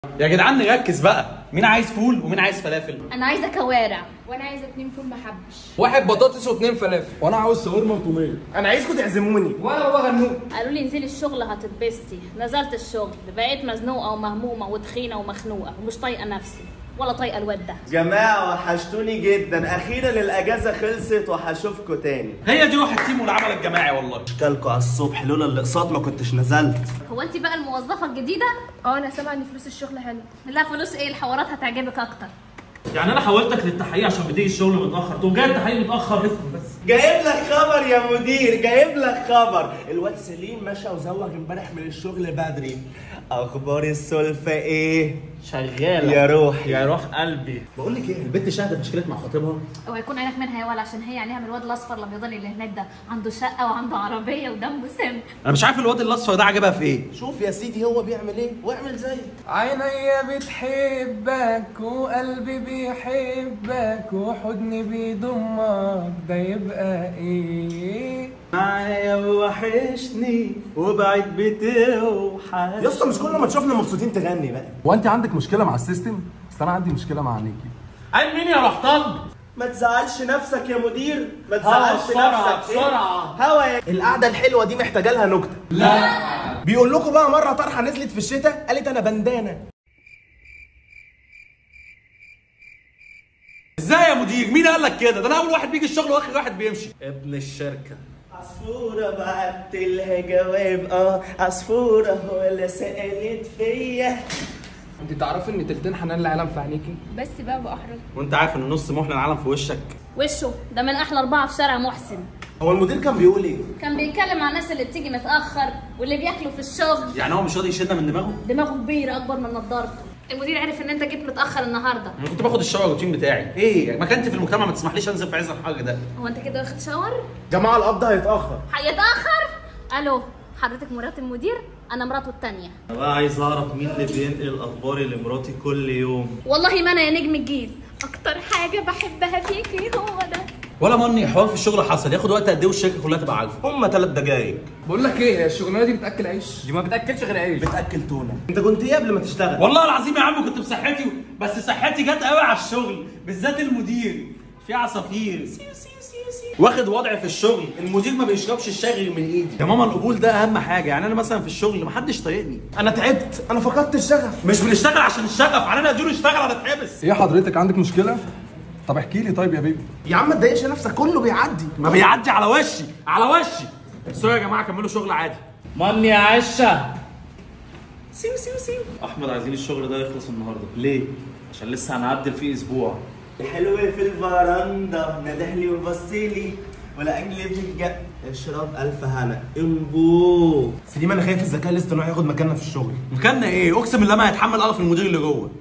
يا جدعان نركز بقى مين عايز فول ومين عايز فلافل انا عايزه كوارع وانا عايزه اتنين فول محبش واحد بطاطس واتنين فلافل وانا عاوز شاورما وطوميه انا عايزكم تعزموني وانا بابا غنوج قالوا لي انزلي الشغل هتتبسطي نزلت الشغل بقيت مزنوقه ومهمومه وتخينه ومخنوقه ومش طايقه نفسي ولا طايقه الواد ده جماعة وحشتوني جدا أخيرا الأجازة خلصت وهشوفكم تاني هي دي روح التيم والعمل الجماعي والله اشكالكوا على الصبح لولا الاقساط ما كنتش نزلت هو انت بقى الموظفه الجديده اه انا سامعه ان فلوس الشغل حلو لا فلوس ايه الحوارات هتعجبك اكتر يعني انا حولتك للتحقيق عشان بتيجي الشغل متاخر تقوم جاي التحقيق متاخر افهم بس جايب لك خبر يا مدير جايب لك خبر الواد سليم مشى وزوغ امبارح من الشغل بدري اخبار السلفة ايه شغاله يا روحي يا روح قلبي بقول لك ايه البت شاهده مشكله مع خطيبها اوعى يكون عينك منها يا ولا عشان هي عينيها من الواد الاصفر الابيضاني اللي هناك ده عنده شقه وعنده عربيه ودمه سم انا مش عارف الواد الاصفر ده عجبها في ايه شوف يا سيدي هو بيعمل ايه واعمل زيه عينيا بتحبك وقلبي بيحبك وحضني بيضمك ده يبقى ايه معايا وحشني وبعد بتوحش يا اسطى مش كل ما تشوفنا مبسوطين تغني بقى هو انت عندك مشكله مع السيستم بس انا عندي مشكله مع نيكي قال مين يا رحطان ما تزعلش نفسك يا مدير ما هوا تزعلش بسرعة، نفسك بسرعة. هوا يا القعده الحلوه دي محتاجه لها نكته بيقول لكم بقى مره طرحه نزلت في الشتاء قالت انا بندانه ازاي يا مدير مين قال لك كده ده انا اول واحد بيجي الشغل واخر واحد بيمشي ابن الشركه عصفورة بعت لها جواب اه عصفورة هو اللي سألت فيا انت تعرفي ان تلتين حنان العالم في عينيكي بس بقى باحرج وانت عارف ان نص محن العالم في وشك وشه ده من احلى اربعه في شارع محسن هو المدير كان بيقول ايه كان بيتكلم عن الناس اللي بتيجي متاخر واللي بياكلوا في الشغل يعني هو مش راضي يشيلنا من دماغه دماغه كبيره اكبر من نضارته المدير عرف ان انت جيت متاخر النهارده انا كنت باخد الشاور روتين بتاعي ايه مكانتي في المجتمع ما تسمحليش انزل في عز الحر ده هو انت كده واخد شاور جماعه القبض هيتاخر هيتاخر الو حضرتك مرات المدير انا مراته التانية انا بقى عايز اعرف مين اللي بينقل اخباري لمراتي كل يوم والله ما انا يا نجم الجيل اكتر حاجه بحبها فيكي هو ده ولا مني حوار في الشغل حصل ياخد وقت قد ايه والشركه كلها تبقى عارفه هما ثلاث دقايق بقول لك ايه هي الشغلانه دي بتاكل عيش دي ما بتاكلش غير عيش بتاكل تونه انت كنت ايه قبل ما تشتغل والله العظيم يا عم كنت بصحتي بس صحتي جت قوي على الشغل بالذات المدير في عصافير واخد وضع في الشغل المدير ما بيشربش الشاي غير من ايدي يا ماما القبول ده اهم حاجه يعني انا مثلا في الشغل محدش طايقني انا تعبت انا فقدت الشغف مش بنشتغل عشان الشغف علينا اديله يشتغل انا اتحبس ايه حضرتك عندك مشكله طب احكي لي طيب يا بيبي يا عم ما تضايقش نفسك كله بيعدي ما بيعدي على وشي على وشي سوري يا جماعه كملوا شغل عادي ماني يا عشه سيو سيو سيو احمد عايزين الشغل ده يخلص النهارده ليه عشان لسه هنعدل فيه اسبوع الحلو في الفرندا ندهلي وبصيلي ولا اجلي في الج اشرب الف هنا انبو سليم انا خايف الذكاء الاصطناعي ياخد مكاننا في الشغل مكاننا ايه اقسم بالله ما هيتحمل قرف المدير اللي جوه